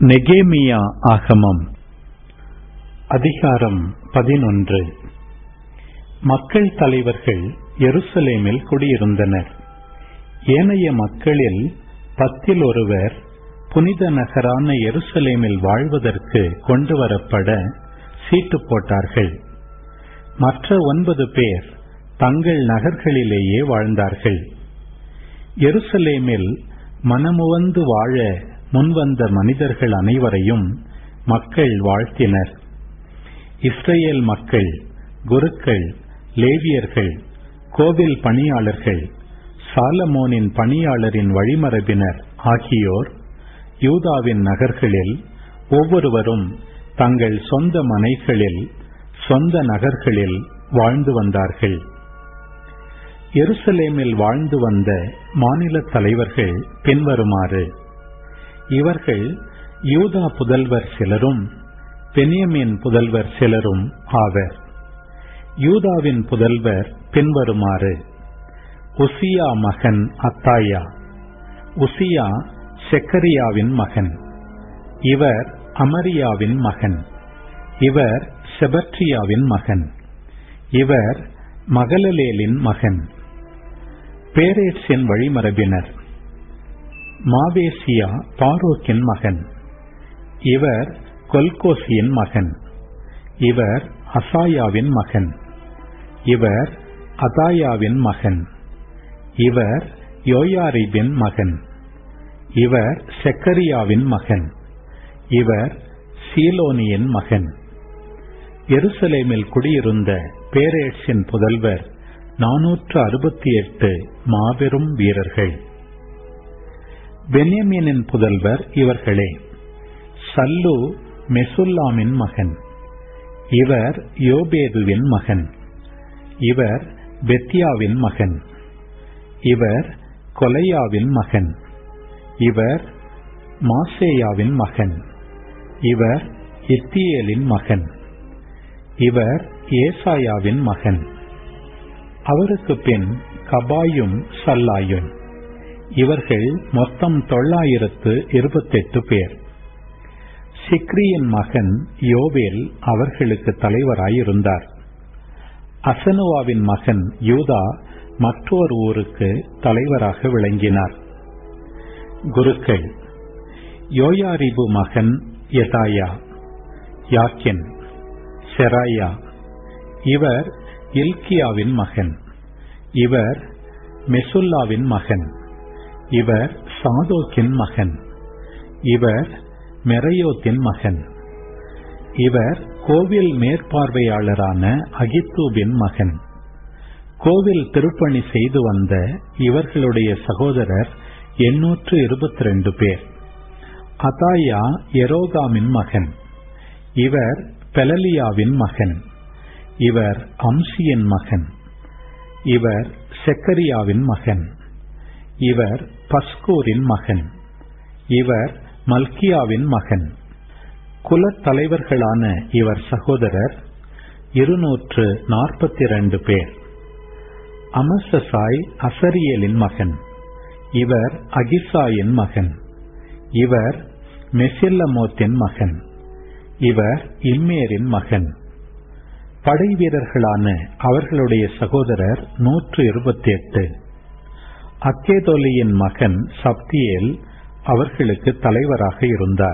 நெகேமியா ஆகமம் அதிகாரம் பதினொன்று மக்கள் தலைவர்கள் எருசலேமில் குடியிருந்தனர் ஏனைய மக்களில் பத்தில் ஒருவர் புனித நகரான எருசலேமில் வாழ்வதற்கு கொண்டு வரப்பட சீட்டு போட்டார்கள் மற்ற ஒன்பது பேர் தங்கள் நகர்களிலேயே வாழ்ந்தார்கள் எருசலேமில் மனமுவந்து வாழ முன்வந்த மனிதர்கள் அனைவரையும் மக்கள் வாழ்த்தினர் இஸ்ரேல் மக்கள் குருக்கள் லேவியர்கள் கோவில் பணியாளர்கள் சாலமோனின் பணியாளரின் வழிமரபினர் ஆகியோர் யூதாவின் நகர்களில் ஒவ்வொருவரும் தங்கள் சொந்த மனைகளில் சொந்த நகர்களில் வாழ்ந்து வந்தார்கள் எருசலேமில் வாழ்ந்து வந்த மாநில தலைவர்கள் பின்வருமாறு இவர்கள் யூதா புதல்வர் சிலரும் பெனியமின் புதல்வர் சிலரும் ஆவர் யூதாவின் புதல்வர் பின்வருமாறு உசியா மகன் அத்தாயா உசியா செக்கரியாவின் மகன் இவர் அமரியாவின் மகன் இவர் செபட்ரியாவின் மகன் இவர் மகளலேலின் மகன் பேரேட்ஸின் வழிமரபினர் மாவேசியா பாரோக்கின் மகன் இவர் கொல்கோசியின் மகன் இவர் அசாயாவின் மகன் இவர் அதாயாவின் மகன் இவர் யோயாரிபின் மகன் இவர் செக்கரியாவின் மகன் இவர் சீலோனியின் மகன் எருசலேமில் குடியிருந்த பேரேட்ஸின் புதல்வர் நாநூற்று அறுபத்தி எட்டு மாபெரும் வீரர்கள் பென்யமீனின் புதல்வர் இவர்களே சல்லு மெசுல்லாமின் மகன் இவர் யோபேதுவின் மகன் இவர் பெத்தியாவின் மகன் இவர் கொலையாவின் மகன் இவர் மாசேயாவின் மகன் இவர் இத்தியேலின் மகன் இவர் ஏசாயாவின் மகன் அவருக்கு பின் கபாயும் சல்லாயும் இவர்கள் மொத்தம் தொள்ளாயிரத்து இருபத்தெட்டு பேர் சிக்ரியின் மகன் யோவேல் அவர்களுக்கு தலைவராயிருந்தார் அசனுவாவின் மகன் யூதா மற்றொரு ஊருக்கு தலைவராக விளங்கினார் குருக்கள் யோயாரிபு மகன் யதாயா யாக்கின் செராயா இவர் இல்கியாவின் மகன் இவர் மெசுல்லாவின் மகன் இவர் சாதோக்கின் மகன் இவர் மெரையோத்தின் மகன் இவர் கோவில் மேற்பார்வையாளரான அகித்தூபின் மகன் கோவில் திருப்பணி செய்து வந்த இவர்களுடைய சகோதரர் எண்ணூற்று இருபத்தி ரெண்டு பேர் அதாயா எரோகாமின் மகன் இவர் பெலலியாவின் மகன் இவர் அம்சியின் மகன் இவர் செக்கரியாவின் மகன் இவர் பஸ்கூரின் மகன் இவர் மல்கியாவின் மகன் குலத் தலைவர்களான இவர் சகோதரர் இருநூற்று நாற்பத்தி இரண்டு பேர் அமசசாய் அசரியலின் மகன் இவர் அகிசாயின் மகன் இவர் மெசில்லமோத்தின் மகன் இவர் இம்மேரின் மகன் படை வீரர்களான அவர்களுடைய சகோதரர் நூற்று இருபத்தி எட்டு அக்கேதோலியின் மகன் சப்தியேல் அவர்களுக்கு தலைவராக இருந்தார்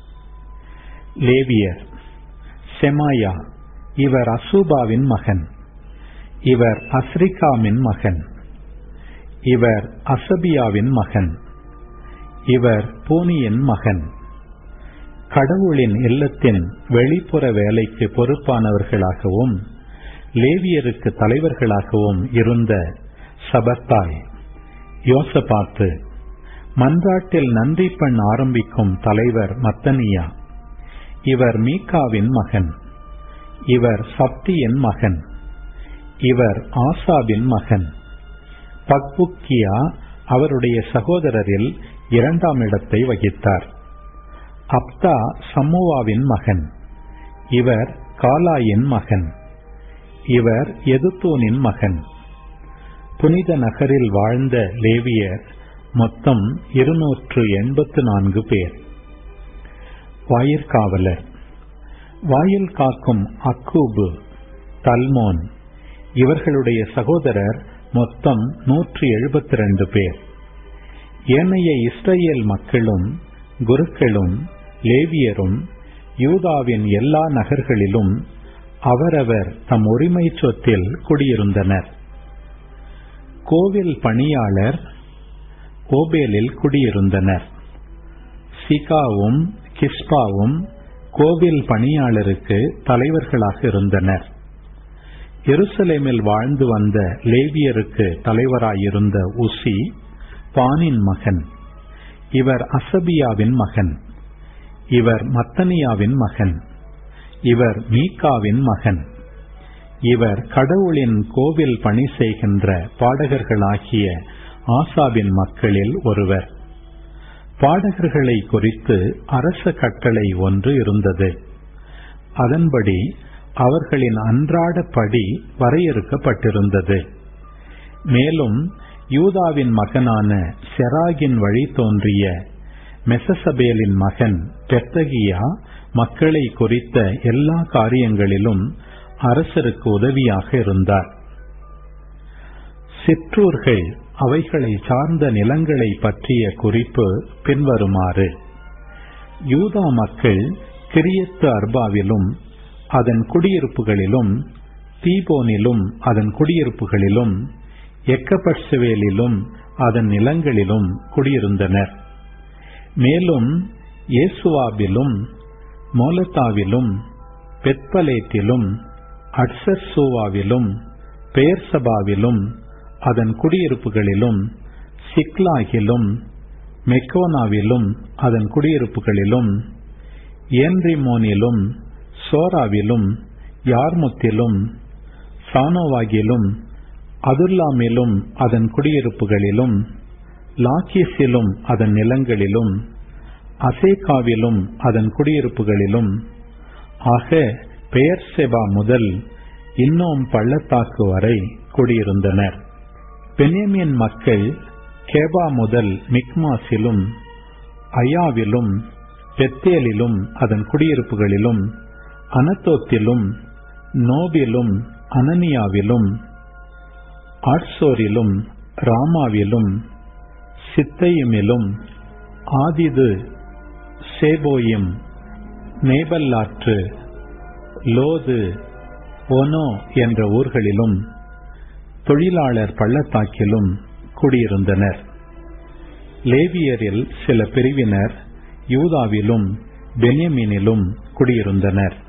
லேவியர் செமாயா இவர் அசூபாவின் மகன் இவர் அஸ்ரிகாமின் மகன் இவர் அசபியாவின் மகன் இவர் பூனியின் மகன் கடவுளின் இல்லத்தின் வெளிப்புற வேலைக்கு பொறுப்பானவர்களாகவும் லேவியருக்கு தலைவர்களாகவும் இருந்த சபத்தாய் யோசபாத்து மன்றாட்டில் நன்றி பெண் ஆரம்பிக்கும் தலைவர் மத்தனியா இவர் மீகாவின் மகன் இவர் சப்தியின் மகன் இவர் ஆசாபின் மகன் பக்புக்கியா அவருடைய சகோதரரில் இரண்டாம் இடத்தை வகித்தார் அப்தா சம்முவாவின் மகன் இவர் காலாயின் மகன் இவர் எதுத்தூனின் மகன் புனித நகரில் வாழ்ந்த லேவியர் மொத்தம் இருநூற்று எண்பத்து நான்கு பேர் வாயிற்காவலர் வாயில் காக்கும் அக்கூபு தல்மோன் இவர்களுடைய சகோதரர் மொத்தம் நூற்றி எழுபத்தி ரெண்டு பேர் ஏனைய இஸ்ரேல் மக்களும் குருக்களும் லேவியரும் யூதாவின் எல்லா நகர்களிலும் அவரவர் தம் உரிமை சொத்தில் குடியிருந்தனர் கோவில் பணியாளர் ஓபேலில் குடியிருந்தனர் சிகாவும் கிஸ்பாவும் கோவில் பணியாளருக்கு தலைவர்களாக இருந்தனர் எருசலேமில் வாழ்ந்து வந்த லேவியருக்கு தலைவராயிருந்த உசி பானின் மகன் இவர் அசபியாவின் மகன் இவர் மத்தனியாவின் மகன் இவர் மீகாவின் மகன் இவர் கடவுளின் கோவில் பணி செய்கின்ற பாடகர்களாகிய ஆசாவின் மக்களில் ஒருவர் பாடகர்களை குறித்து அரச கட்டளை ஒன்று இருந்தது அதன்படி அவர்களின் அன்றாட படி வரையறுக்கப்பட்டிருந்தது மேலும் யூதாவின் மகனான செராகின் வழி தோன்றிய மெசசபேலின் மகன் பெத்தகியா மக்களை குறித்த எல்லா காரியங்களிலும் அரசருக்கு உதவியாக இருந்தார் சிற்றூர்கள் அவைகளை சார்ந்த நிலங்களை பற்றிய குறிப்பு பின்வருமாறு யூதா மக்கள் கிரியத்து அர்பாவிலும் அதன் குடியிருப்புகளிலும் தீபோனிலும் அதன் குடியிருப்புகளிலும் எக்கப்பட்சுவேலிலும் அதன் நிலங்களிலும் குடியிருந்தனர் மேலும் ஏசுவாபிலும் மோலத்தாவிலும் பெத்பலேத்திலும் அட்சர்சூவாவிலும் பெயர்சபாவிலும் அதன் குடியிருப்புகளிலும் சிக்லாகிலும் மெக்கோனாவிலும் அதன் குடியிருப்புகளிலும் ஏன்ரிமோனிலும் சோராவிலும் யார்முத்திலும் சானோவாகிலும் அதுல்லாமிலும் அதன் குடியிருப்புகளிலும் லாக்கீஸிலும் அதன் நிலங்களிலும் அசேகாவிலும் அதன் குடியிருப்புகளிலும் ஆக பெயர் செபா முதல் இன்னும் பள்ளத்தாக்கு வரை குடியிருந்தனர் பெனியமின் மக்கள் கேபா முதல் மிக்மாஸிலும் அயாவிலும் பெத்தேலிலும் அதன் குடியிருப்புகளிலும் அனத்தோத்திலும் நோபிலும் அனனியாவிலும் ஆட்சோரிலும் ராமாவிலும் சித்தையுமிலும் ஆதிது சேபோயும் நேபல்லாற்று லோது ஒனோ என்ற ஊர்களிலும் தொழிலாளர் பள்ளத்தாக்கிலும் குடியிருந்தனர் லேவியரில் சில பிரிவினர் யூதாவிலும் பென்யமீனிலும் குடியிருந்தனர்